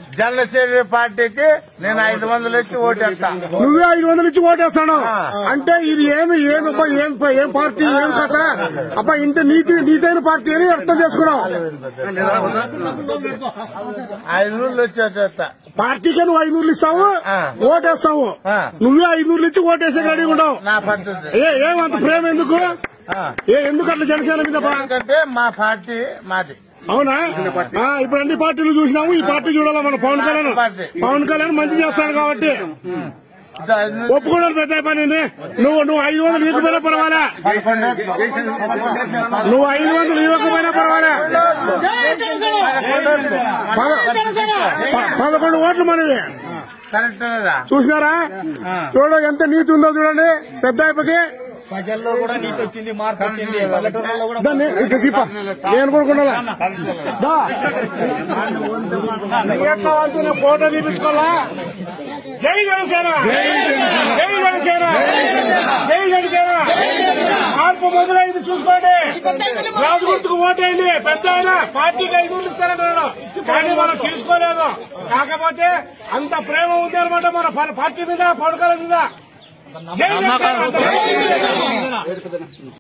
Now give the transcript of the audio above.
జనసేన పార్టీకి నేను ఐదు వందలు ఇచ్చి ఓటేస్తా నువ్వే ఐదు వందలు ఇచ్చి ఓటేస్తాను ఆ. అంటే ఇది ఏమి ఏమి అబ్బా ఏం ఏం పార్టీ ఏం కథ అబ్బా ఇంత నీతి నీతైన పార్టీ అని అర్థం చేసుకున్నావు ఐదు వందలు వచ్చి ఓటేస్తా పార్టీకే నువ్వు ఐదు నూరులు ఇస్తావు ఆ. ఓటేస్తావు ఆ. నువ్వే ఐదు నూరులు ఇచ్చి ఓటేసే రెడీగా ఉండవు నా పద్ధతి ఏ ఏమంత ప్రేమ ఎందుకు ఆ. ఏ ఎందుకు అట్లా జనసేన మీద బా? ఎందుకంటే మా పార్టీ మాది అవునా ఆ, ఇప్పుడు అన్ని పార్టీలు చూసినాము ఈ పార్టీ చూడాలా మన పవన్ కళ్యాణ్ పార్టీ. పవన్ కళ్యాణ్ మంచి చేస్తాడు కాబట్టి ఇది ఐదు వందలు ఒప్పుకోవడం పెద్ద పని నువ్వు నువ్వు ఐదు వందలు ఇవ్వకపోయినా పర్వాలా నువ్వు ఐదు వందలు ఇవ్వకపోయినా పర్వాలా పద- ప- పదకొండు ఓట్లు మనవి కరెక్ట్ లేదా చూసినారా చూడ ఎంత నీతి ఉందో చూడండి పెద్ద అయిపోయి ప్రజల్లో కూడా నీతి వచ్చింది మార్పు వచ్చింది పల్లెటూరులో కూడా దాన్ని ఇట్లా దీప నేను కొనుక్కున్నా దా నీ యొక్క వంతున ఫోటో తీపించుకోవాలా జై జనసేన జై జనసేన జై జనసేన మార్పు మొదలైంది చూసుకోండి రాజు గుర్తుకు ఓటేయండి పెద్ద ఆయన పార్టీకి ఐదు వందలు ఇస్తారంటున్నాడు కానీ మనం తీసుకోలేదు కాకపోతే అంత ప్రేమ ఉంది అనమాట మన ప- పార్టీ మీద పడకల మీద జై జనసేన